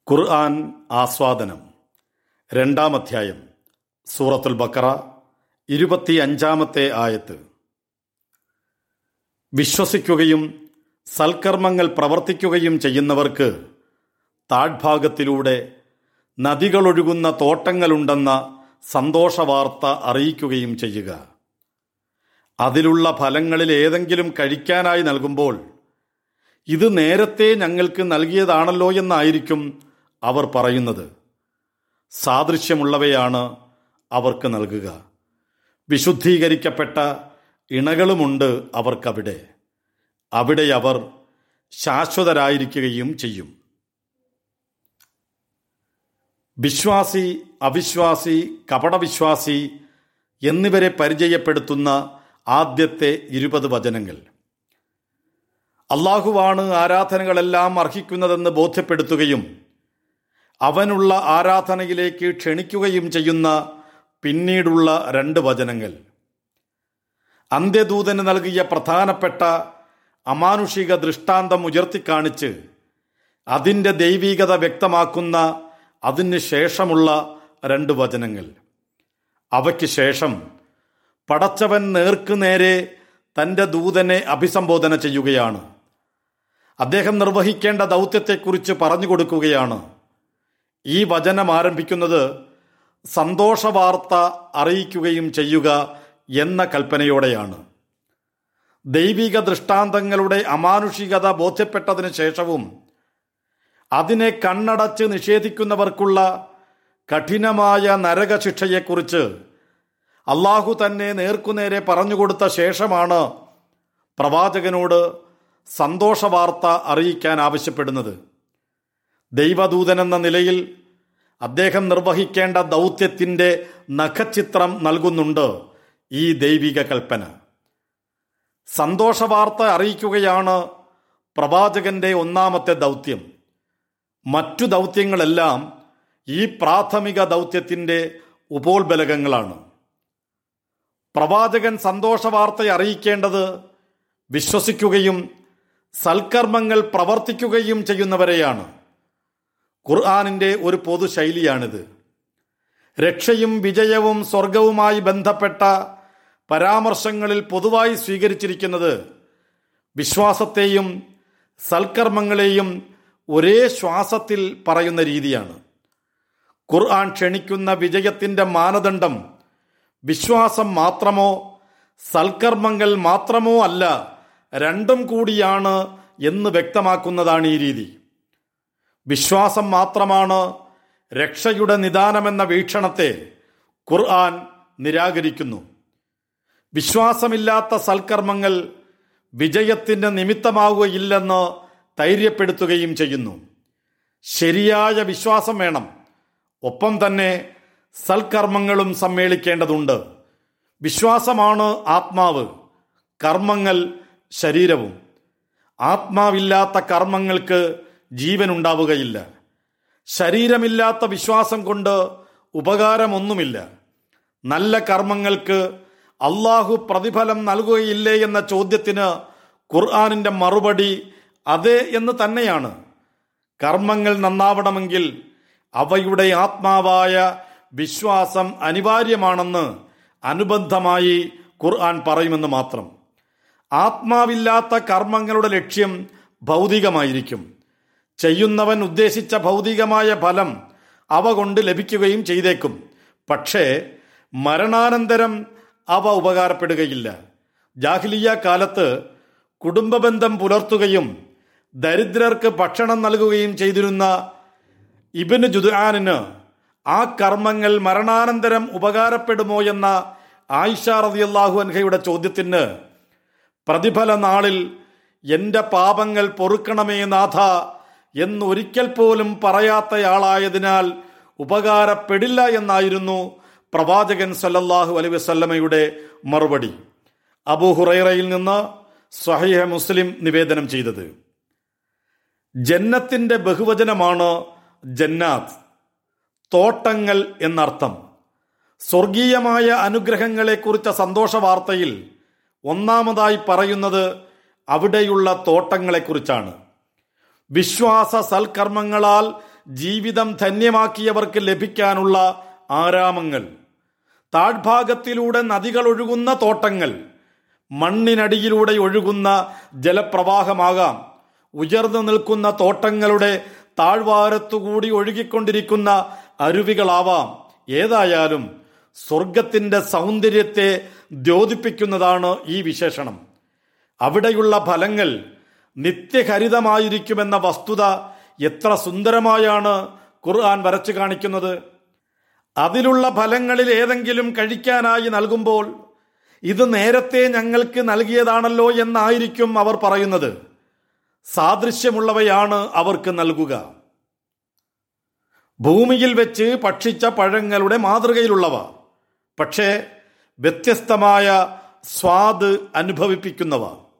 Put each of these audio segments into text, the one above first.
ഖുർആൻ ആസ്വാദനം രണ്ടാം അധ്യായം സൂറത്തുൽ ബക്കറ ഇരുപത്തി അഞ്ചാമത്തെ ആയത്ത് വിശ്വസിക്കുകയും സൽക്കർമ്മങ്ങൾ പ്രവർത്തിക്കുകയും ചെയ്യുന്നവർക്ക് താഴ്ഭാഗത്തിലൂടെ നദികളൊഴുകുന്ന തോട്ടങ്ങളുണ്ടെന്ന സന്തോഷവാർത്ത അറിയിക്കുകയും ചെയ്യുക അതിലുള്ള ഫലങ്ങളിൽ ഏതെങ്കിലും കഴിക്കാനായി നൽകുമ്പോൾ ഇത് നേരത്തെ ഞങ്ങൾക്ക് നൽകിയതാണല്ലോ എന്നായിരിക്കും അവർ പറയുന്നത് സാദൃശ്യമുള്ളവയാണ് അവർക്ക് നൽകുക വിശുദ്ധീകരിക്കപ്പെട്ട ഇണകളുമുണ്ട് അവർക്കവിടെ അവിടെ അവർ ശാശ്വതരായിരിക്കുകയും ചെയ്യും വിശ്വാസി അവിശ്വാസി കപടവിശ്വാസി എന്നിവരെ പരിചയപ്പെടുത്തുന്ന ആദ്യത്തെ ഇരുപത് വചനങ്ങൾ അള്ളാഹുവാണ് ആരാധനകളെല്ലാം അർഹിക്കുന്നതെന്ന് ബോധ്യപ്പെടുത്തുകയും അവനുള്ള ആരാധനയിലേക്ക് ക്ഷണിക്കുകയും ചെയ്യുന്ന പിന്നീടുള്ള രണ്ട് വചനങ്ങൾ അന്ത്യദൂതന് നൽകിയ പ്രധാനപ്പെട്ട അമാനുഷിക ദൃഷ്ടാന്തം ഉയർത്തിക്കാണിച്ച് അതിൻ്റെ ദൈവീകത വ്യക്തമാക്കുന്ന അതിന് ശേഷമുള്ള രണ്ട് വചനങ്ങൾ അവയ്ക്ക് ശേഷം പടച്ചവൻ നേർക്കുനേരെ തൻ്റെ ദൂതനെ അഭിസംബോധന ചെയ്യുകയാണ് അദ്ദേഹം നിർവഹിക്കേണ്ട ദൗത്യത്തെക്കുറിച്ച് പറഞ്ഞു കൊടുക്കുകയാണ് ഈ വചനം ആരംഭിക്കുന്നത് സന്തോഷവാർത്ത അറിയിക്കുകയും ചെയ്യുക എന്ന കൽപ്പനയോടെയാണ് ദൈവിക ദൃഷ്ടാന്തങ്ങളുടെ അമാനുഷികത ബോധ്യപ്പെട്ടതിന് ശേഷവും അതിനെ കണ്ണടച്ച് നിഷേധിക്കുന്നവർക്കുള്ള കഠിനമായ നരകശിക്ഷയെക്കുറിച്ച് അള്ളാഹു തന്നെ നേർക്കുനേരെ പറഞ്ഞുകൊടുത്ത ശേഷമാണ് പ്രവാചകനോട് സന്തോഷവാർത്ത അറിയിക്കാൻ ആവശ്യപ്പെടുന്നത് ദൈവദൂതൻ എന്ന നിലയിൽ അദ്ദേഹം നിർവഹിക്കേണ്ട ദൗത്യത്തിൻ്റെ നഖചിത്രം നൽകുന്നുണ്ട് ഈ ദൈവിക കൽപ്പന സന്തോഷവാർത്ത അറിയിക്കുകയാണ് പ്രവാചകന്റെ ഒന്നാമത്തെ ദൗത്യം മറ്റു ദൗത്യങ്ങളെല്ലാം ഈ പ്രാഥമിക ദൗത്യത്തിൻ്റെ ഉപോത്ബലകങ്ങളാണ് പ്രവാചകൻ സന്തോഷവാർത്ത അറിയിക്കേണ്ടത് വിശ്വസിക്കുകയും സൽക്കർമ്മങ്ങൾ പ്രവർത്തിക്കുകയും ചെയ്യുന്നവരെയാണ് ഖുർആാനിൻ്റെ ഒരു പൊതു ശൈലിയാണിത് രക്ഷയും വിജയവും സ്വർഗവുമായി ബന്ധപ്പെട്ട പരാമർശങ്ങളിൽ പൊതുവായി സ്വീകരിച്ചിരിക്കുന്നത് വിശ്വാസത്തെയും സൽക്കർമ്മങ്ങളെയും ഒരേ ശ്വാസത്തിൽ പറയുന്ന രീതിയാണ് ഖുർആൻ ക്ഷണിക്കുന്ന വിജയത്തിൻ്റെ മാനദണ്ഡം വിശ്വാസം മാത്രമോ സൽക്കർമ്മങ്ങൾ മാത്രമോ അല്ല രണ്ടും കൂടിയാണ് എന്ന് വ്യക്തമാക്കുന്നതാണ് ഈ രീതി വിശ്വാസം മാത്രമാണ് രക്ഷയുടെ നിദാനമെന്ന വീക്ഷണത്തെ ഖുർആൻ നിരാകരിക്കുന്നു വിശ്വാസമില്ലാത്ത സൽക്കർമ്മങ്ങൾ വിജയത്തിന് നിമിത്തമാവുകയില്ലെന്ന് ധൈര്യപ്പെടുത്തുകയും ചെയ്യുന്നു ശരിയായ വിശ്വാസം വേണം ഒപ്പം തന്നെ സൽക്കർമ്മങ്ങളും സമ്മേളിക്കേണ്ടതുണ്ട് വിശ്വാസമാണ് ആത്മാവ് കർമ്മങ്ങൾ ശരീരവും ആത്മാവില്ലാത്ത കർമ്മങ്ങൾക്ക് ജീവൻ ഉണ്ടാവുകയില്ല ശരീരമില്ലാത്ത വിശ്വാസം കൊണ്ട് ഉപകാരമൊന്നുമില്ല നല്ല കർമ്മങ്ങൾക്ക് അള്ളാഹു പ്രതിഫലം നൽകുകയില്ലേ എന്ന ചോദ്യത്തിന് ഖുർആാനിൻ്റെ മറുപടി അതെ എന്ന് തന്നെയാണ് കർമ്മങ്ങൾ നന്നാവണമെങ്കിൽ അവയുടെ ആത്മാവായ വിശ്വാസം അനിവാര്യമാണെന്ന് അനുബന്ധമായി ഖുർആൻ പറയുമെന്ന് മാത്രം ആത്മാവില്ലാത്ത കർമ്മങ്ങളുടെ ലക്ഷ്യം ഭൗതികമായിരിക്കും ചെയ്യുന്നവൻ ഉദ്ദേശിച്ച ഭൗതികമായ ഫലം അവ കൊണ്ട് ലഭിക്കുകയും ചെയ്തേക്കും പക്ഷേ മരണാനന്തരം അവ ഉപകാരപ്പെടുകയില്ല ജാഹ്ലിയ കാലത്ത് കുടുംബബന്ധം പുലർത്തുകയും ദരിദ്രർക്ക് ഭക്ഷണം നൽകുകയും ചെയ്തിരുന്ന ഇബിന് ജുദാനിന് ആ കർമ്മങ്ങൾ മരണാനന്തരം ഉപകാരപ്പെടുമോ എന്ന ആയിഷ റതിയല്ലാഹു അൻഹയുടെ ചോദ്യത്തിന് പ്രതിഫല നാളിൽ എൻ്റെ പാപങ്ങൾ പൊറുക്കണമേ നാഥ എന്നൊരിക്കൽ പോലും പറയാത്തയാളായതിനാൽ ഉപകാരപ്പെടില്ല എന്നായിരുന്നു പ്രവാചകൻ സല്ലല്ലാഹു അലൈ വസല്ലമയുടെ മറുപടി അബൂ ഹുറൈറയിൽ നിന്ന് സ്വഹീഹ മുസ്ലിം നിവേദനം ചെയ്തത് ജന്നത്തിൻ്റെ ബഹുവചനമാണ് ജന്നാത്ത് തോട്ടങ്ങൾ എന്നർത്ഥം സ്വർഗീയമായ അനുഗ്രഹങ്ങളെക്കുറിച്ച സന്തോഷ വാർത്തയിൽ ഒന്നാമതായി പറയുന്നത് അവിടെയുള്ള തോട്ടങ്ങളെക്കുറിച്ചാണ് വിശ്വാസ സൽക്കർമ്മങ്ങളാൽ ജീവിതം ധന്യമാക്കിയവർക്ക് ലഭിക്കാനുള്ള ആരാമങ്ങൾ താഴ്ഭാഗത്തിലൂടെ നദികൾ ഒഴുകുന്ന തോട്ടങ്ങൾ മണ്ണിനടിയിലൂടെ ഒഴുകുന്ന ജലപ്രവാഹമാകാം ഉയർന്നു നിൽക്കുന്ന തോട്ടങ്ങളുടെ താഴ്വാരത്തുകൂടി ഒഴുകിക്കൊണ്ടിരിക്കുന്ന അരുവികളാവാം ഏതായാലും സ്വർഗത്തിന്റെ സൗന്ദര്യത്തെ ദ്യോതിപ്പിക്കുന്നതാണ് ഈ വിശേഷണം അവിടെയുള്ള ഫലങ്ങൾ നിത്യഹരിതമായിരിക്കുമെന്ന വസ്തുത എത്ര സുന്ദരമായാണ് ഖുർആൻ വരച്ചു കാണിക്കുന്നത് അതിലുള്ള ഫലങ്ങളിൽ ഏതെങ്കിലും കഴിക്കാനായി നൽകുമ്പോൾ ഇത് നേരത്തെ ഞങ്ങൾക്ക് നൽകിയതാണല്ലോ എന്നായിരിക്കും അവർ പറയുന്നത് സാദൃശ്യമുള്ളവയാണ് അവർക്ക് നൽകുക ഭൂമിയിൽ വെച്ച് ഭക്ഷിച്ച പഴങ്ങളുടെ മാതൃകയിലുള്ളവ പക്ഷേ വ്യത്യസ്തമായ സ്വാദ് അനുഭവിപ്പിക്കുന്നവ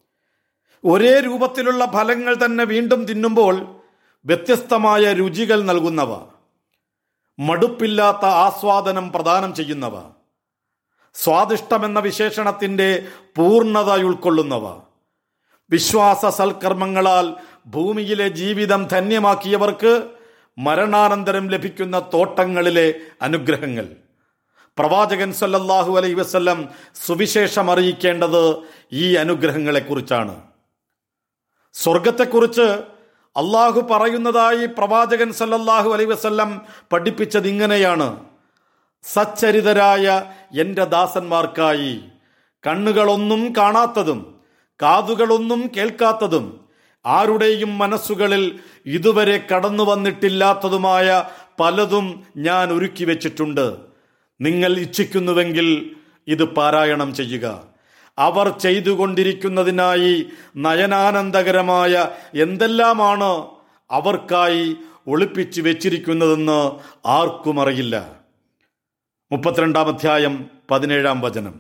ഒരേ രൂപത്തിലുള്ള ഫലങ്ങൾ തന്നെ വീണ്ടും തിന്നുമ്പോൾ വ്യത്യസ്തമായ രുചികൾ നൽകുന്നവ മടുപ്പില്ലാത്ത ആസ്വാദനം പ്രദാനം ചെയ്യുന്നവ സ്വാദിഷ്ടമെന്ന വിശേഷണത്തിന്റെ പൂർണ്ണത ഉൾക്കൊള്ളുന്നവ വിശ്വാസ സൽക്കർമ്മങ്ങളാൽ ഭൂമിയിലെ ജീവിതം ധന്യമാക്കിയവർക്ക് മരണാനന്തരം ലഭിക്കുന്ന തോട്ടങ്ങളിലെ അനുഗ്രഹങ്ങൾ പ്രവാചകൻ സല്ലല്ലാഹു അലൈ വസല്ലം സുവിശേഷം അറിയിക്കേണ്ടത് ഈ അനുഗ്രഹങ്ങളെക്കുറിച്ചാണ് സ്വർഗത്തെക്കുറിച്ച് അള്ളാഹു പറയുന്നതായി പ്രവാചകൻ സല്ലല്ലാഹു അലൈ വസല്ലം പഠിപ്പിച്ചത് ഇങ്ങനെയാണ് സച്ചരിതരായ എൻ്റെ ദാസന്മാർക്കായി കണ്ണുകളൊന്നും കാണാത്തതും കാതുകളൊന്നും കേൾക്കാത്തതും ആരുടെയും മനസ്സുകളിൽ ഇതുവരെ കടന്നു വന്നിട്ടില്ലാത്തതുമായ പലതും ഞാൻ ഒരുക്കി വെച്ചിട്ടുണ്ട് നിങ്ങൾ ഇച്ഛിക്കുന്നുവെങ്കിൽ ഇത് പാരായണം ചെയ്യുക അവർ ചെയ്തുകൊണ്ടിരിക്കുന്നതിനായി നയനാനന്ദകരമായ എന്തെല്ലാമാണ് അവർക്കായി ഒളിപ്പിച്ചു വെച്ചിരിക്കുന്നതെന്ന് ആർക്കും അറിയില്ല മുപ്പത്തിരണ്ടാം അധ്യായം പതിനേഴാം വചനം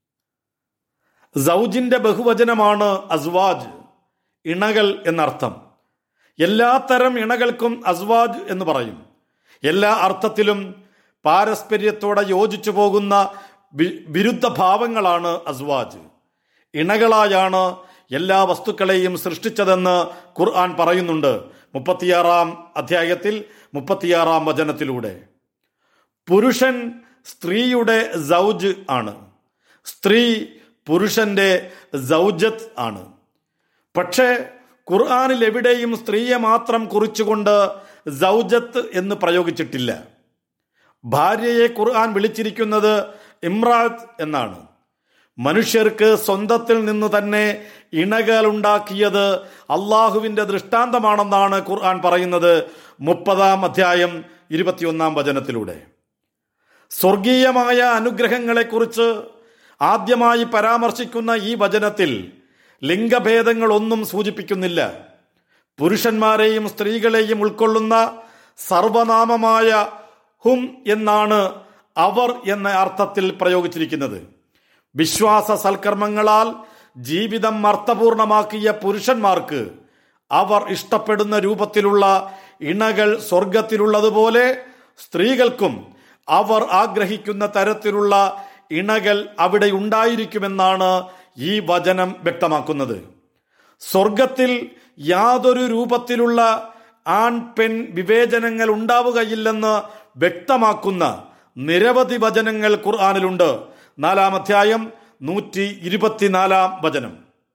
സൗജിന്റെ ബഹുവചനമാണ് അസ്വാജ് ഇണകൾ എന്നർത്ഥം എല്ലാത്തരം ഇണകൾക്കും അസ്വാജ് എന്ന് പറയും എല്ലാ അർത്ഥത്തിലും പാരസ്പര്യത്തോടെ യോജിച്ചു പോകുന്ന വി- വിരുദ്ധ ഭാവങ്ങളാണ് അസ്വാജ് ഇണകളായാണ് എല്ലാ വസ്തുക്കളെയും സൃഷ്ടിച്ചതെന്ന് ഖുർആൻ പറയുന്നുണ്ട് മുപ്പത്തിയാറാം അധ്യായത്തിൽ മുപ്പത്തിയാറാം വചനത്തിലൂടെ പുരുഷൻ സ്ത്രീയുടെ സൗജ് ആണ് സ്ത്രീ പുരുഷന്റെ സൗജത്ത് ആണ് പക്ഷേ ഖുർആാനിൽ എവിടെയും സ്ത്രീയെ മാത്രം കുറിച്ചുകൊണ്ട് സൗജത്ത് എന്ന് പ്രയോഗിച്ചിട്ടില്ല ഭാര്യയെ ഖുർആൻ വിളിച്ചിരിക്കുന്നത് ഇമ്രാത്ത് എന്നാണ് മനുഷ്യർക്ക് സ്വന്തത്തിൽ നിന്ന് തന്നെ ഇണകളുണ്ടാക്കിയത് അള്ളാഹുവിന്റെ ദൃഷ്ടാന്തമാണെന്നാണ് ഖുർആൻ പറയുന്നത് മുപ്പതാം അധ്യായം ഇരുപത്തിയൊന്നാം വചനത്തിലൂടെ സ്വർഗീയമായ അനുഗ്രഹങ്ങളെക്കുറിച്ച് ആദ്യമായി പരാമർശിക്കുന്ന ഈ വചനത്തിൽ ലിംഗഭേദങ്ങളൊന്നും സൂചിപ്പിക്കുന്നില്ല പുരുഷന്മാരെയും സ്ത്രീകളെയും ഉൾക്കൊള്ളുന്ന സർവനാമമായ ഹും എന്നാണ് അവർ എന്ന അർത്ഥത്തിൽ പ്രയോഗിച്ചിരിക്കുന്നത് വിശ്വാസ സൽക്കർമ്മങ്ങളാൽ ജീവിതം അർത്ഥപൂർണമാക്കിയ പുരുഷന്മാർക്ക് അവർ ഇഷ്ടപ്പെടുന്ന രൂപത്തിലുള്ള ഇണകൾ സ്വർഗത്തിലുള്ളതുപോലെ സ്ത്രീകൾക്കും അവർ ആഗ്രഹിക്കുന്ന തരത്തിലുള്ള ഇണകൾ അവിടെ ഉണ്ടായിരിക്കുമെന്നാണ് ഈ വചനം വ്യക്തമാക്കുന്നത് സ്വർഗത്തിൽ യാതൊരു രൂപത്തിലുള്ള ആൺ പെൺ വിവേചനങ്ങൾ ഉണ്ടാവുകയില്ലെന്ന് വ്യക്തമാക്കുന്ന നിരവധി വചനങ്ങൾ ഖുർആാനിലുണ്ട് നാലാം അധ്യായം നൂറ്റി ഇരുപത്തിനാലാം വചനം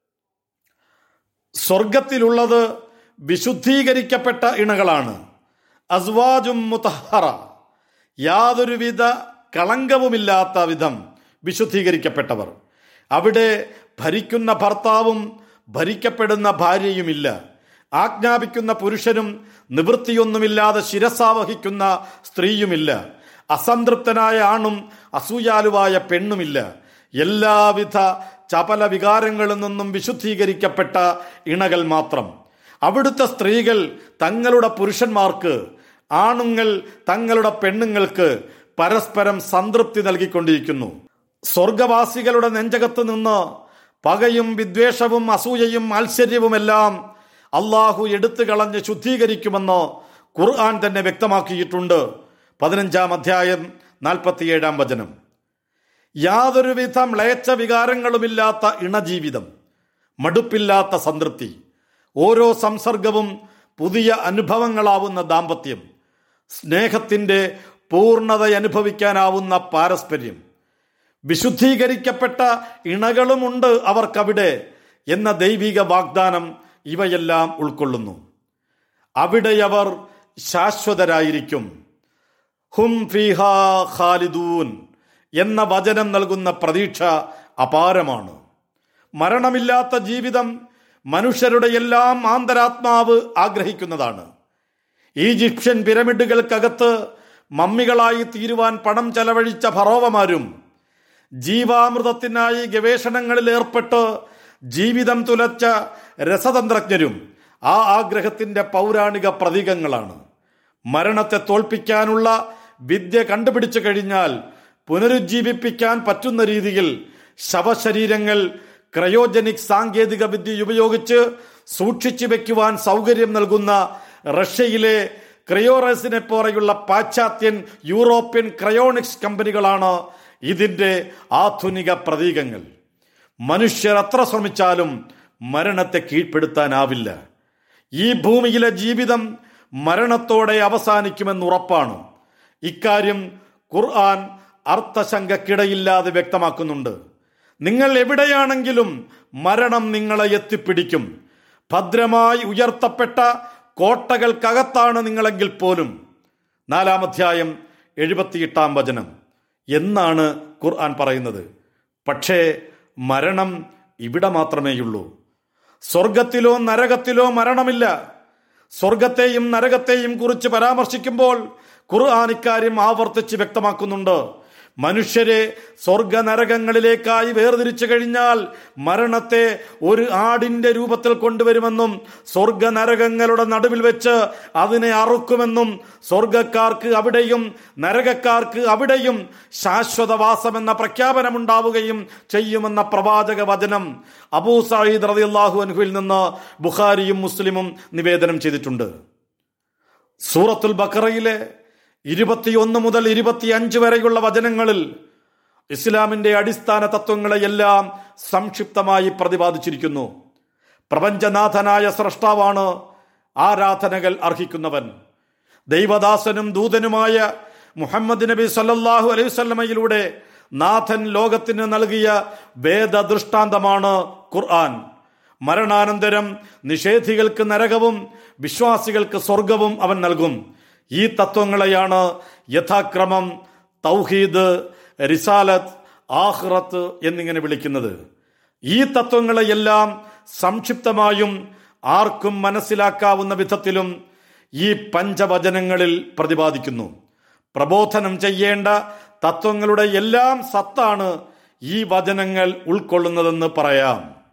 സ്വർഗത്തിലുള്ളത് വിശുദ്ധീകരിക്കപ്പെട്ട ഇണകളാണ് അസ്വാജും മുതഹറ യാതൊരുവിധ കളങ്കവുമില്ലാത്ത വിധം വിശുദ്ധീകരിക്കപ്പെട്ടവർ അവിടെ ഭരിക്കുന്ന ഭർത്താവും ഭരിക്കപ്പെടുന്ന ഭാര്യയുമില്ല ആജ്ഞാപിക്കുന്ന പുരുഷനും നിവൃത്തിയൊന്നുമില്ലാതെ ശിരസാവഹിക്കുന്ന സ്ത്രീയുമില്ല അസംതൃപ്തനായ ആണും അസൂയാലുവായ പെണ്ണുമില്ല എല്ലാവിധ ചപല വികാരങ്ങളിൽ നിന്നും വിശുദ്ധീകരിക്കപ്പെട്ട ഇണകൾ മാത്രം അവിടുത്തെ സ്ത്രീകൾ തങ്ങളുടെ പുരുഷന്മാർക്ക് ആണുങ്ങൾ തങ്ങളുടെ പെണ്ണുങ്ങൾക്ക് പരസ്പരം സംതൃപ്തി നൽകിക്കൊണ്ടിരിക്കുന്നു സ്വർഗവാസികളുടെ നെഞ്ചകത്ത് നിന്ന് പകയും വിദ്വേഷവും അസൂയയും മാത്സര്യവുമെല്ലാം അള്ളാഹു എടുത്തു കളഞ്ഞ് ശുദ്ധീകരിക്കുമെന്ന് ഖുർആൻ തന്നെ വ്യക്തമാക്കിയിട്ടുണ്ട് പതിനഞ്ചാം അധ്യായം നാൽപ്പത്തിയേഴാം വചനം യാതൊരുവിധ മ്ലേച്ഛ വികാരങ്ങളുമില്ലാത്ത ഇണജീവിതം മടുപ്പില്ലാത്ത സംതൃപ്തി ഓരോ സംസർഗവും പുതിയ അനുഭവങ്ങളാവുന്ന ദാമ്പത്യം സ്നേഹത്തിൻ്റെ പൂർണ്ണത അനുഭവിക്കാനാവുന്ന പാരസ്പര്യം വിശുദ്ധീകരിക്കപ്പെട്ട ഇണകളുമുണ്ട് അവർക്കവിടെ എന്ന ദൈവിക വാഗ്ദാനം ഇവയെല്ലാം ഉൾക്കൊള്ളുന്നു അവിടെയവർ ശാശ്വതരായിരിക്കും ഹും ഫിഹ ഖാലിദൂൻ എന്ന വചനം നൽകുന്ന പ്രതീക്ഷ അപാരമാണ് മരണമില്ലാത്ത ജീവിതം മനുഷ്യരുടെ എല്ലാം ആന്തരാത്മാവ് ആഗ്രഹിക്കുന്നതാണ് ഈജിപ്ഷ്യൻ പിരമിഡുകൾക്കകത്ത് മമ്മികളായി തീരുവാൻ പണം ചെലവഴിച്ച ഫറോവമാരും ജീവാമൃതത്തിനായി ഗവേഷണങ്ങളിൽ ഏർപ്പെട്ട് ജീവിതം തുലച്ച രസതന്ത്രജ്ഞരും ആ ആഗ്രഹത്തിന്റെ പൗരാണിക പ്രതീകങ്ങളാണ് മരണത്തെ തോൽപ്പിക്കാനുള്ള വിദ്യ കണ്ടുപിടിച്ചു കഴിഞ്ഞാൽ പുനരുജ്ജീവിപ്പിക്കാൻ പറ്റുന്ന രീതിയിൽ ശവശരീരങ്ങൾ ക്രയോജനിക് സാങ്കേതിക വിദ്യ ഉപയോഗിച്ച് സൂക്ഷിച്ചു വെക്കുവാൻ സൗകര്യം നൽകുന്ന റഷ്യയിലെ ക്രയോറസിനെ പോലെയുള്ള പാശ്ചാത്യൻ യൂറോപ്യൻ ക്രയോണിക്സ് കമ്പനികളാണ് ഇതിൻ്റെ ആധുനിക പ്രതീകങ്ങൾ മനുഷ്യർ എത്ര ശ്രമിച്ചാലും മരണത്തെ കീഴ്പ്പെടുത്താനാവില്ല ഈ ഭൂമിയിലെ ജീവിതം മരണത്തോടെ അവസാനിക്കുമെന്ന് ഉറപ്പാണ് ഇക്കാര്യം ഖുർആൻ അർത്ഥശങ്കക്കിടയില്ലാതെ വ്യക്തമാക്കുന്നുണ്ട് നിങ്ങൾ എവിടെയാണെങ്കിലും മരണം നിങ്ങളെ എത്തിപ്പിടിക്കും ഭദ്രമായി ഉയർത്തപ്പെട്ട കോട്ടകൾക്കകത്താണ് നിങ്ങളെങ്കിൽ പോലും നാലാം അധ്യായം എഴുപത്തിയെട്ടാം വചനം എന്നാണ് ഖുർആൻ പറയുന്നത് പക്ഷേ മരണം ഇവിടെ മാത്രമേയുള്ളൂ സ്വർഗത്തിലോ നരകത്തിലോ മരണമില്ല സ്വർഗത്തെയും നരകത്തെയും കുറിച്ച് പരാമർശിക്കുമ്പോൾ ഖുർആൻ ഇക്കാര്യം ആവർത്തിച്ച് വ്യക്തമാക്കുന്നുണ്ട് മനുഷ്യരെ സ്വർഗ നരകങ്ങളിലേക്കായി വേർതിരിച്ചു കഴിഞ്ഞാൽ മരണത്തെ ഒരു ആടിന്റെ രൂപത്തിൽ കൊണ്ടുവരുമെന്നും സ്വർഗ നരകങ്ങളുടെ നടുവിൽ വെച്ച് അതിനെ അറുക്കുമെന്നും സ്വർഗക്കാർക്ക് അവിടെയും നരകക്കാർക്ക് അവിടെയും ശാശ്വതവാസം എന്ന പ്രഖ്യാപനമുണ്ടാവുകയും ചെയ്യുമെന്ന പ്രവാചക വചനം അബൂ സയ്യിദ് റളിയല്ലാഹു അൻഹുവിൽ നിന്ന് ബുഖാരിയും മുസ്ലിമും നിവേദനം ചെയ്തിട്ടുണ്ട് സൂറത്തുൽ ബക്കറയിലെ ഇരുപത്തിയൊന്ന് മുതൽ ഇരുപത്തിയഞ്ച് വരെയുള്ള വചനങ്ങളിൽ ഇസ്ലാമിന്റെ അടിസ്ഥാന തത്വങ്ങളെയെല്ലാം സംക്ഷിപ്തമായി പ്രതിപാദിച്ചിരിക്കുന്നു പ്രപഞ്ചനാഥനായ സ്രഷ്ടാവാണ് ആരാധനകൾ അർഹിക്കുന്നവൻ ദൈവദാസനും ദൂതനുമായ മുഹമ്മദ് നബി സല്ലല്ലാഹു അലൈഹി വസല്ലമയിലൂടെ നാഥൻ ലോകത്തിന് നൽകിയ വേദ ദൃഷ്ടാന്തമാണ് ഖുർആൻ മരണാനന്തരം നിഷേധികൾക്ക് നരകവും വിശ്വാസികൾക്ക് സ്വർഗവും അവൻ നൽകും ഈ തത്വങ്ങളെയാണ് യഥാക്രമം തൗഹീദ് റിസാലത്ത് ആഹ്റത്ത് എന്നിങ്ങനെ വിളിക്കുന്നത് ഈ തത്വങ്ങളെയെല്ലാം സംക്ഷിപ്തമായും ആർക്കും മനസ്സിലാക്കാവുന്ന വിധത്തിലും ഈ പഞ്ചവചനങ്ങളിൽ പ്രതിപാദിക്കുന്നു പ്രബോധനം ചെയ്യേണ്ട തത്വങ്ങളുടെ എല്ലാം സത്താണ് ഈ വചനങ്ങൾ ഉൾക്കൊള്ളുന്നതെന്ന് പറയാം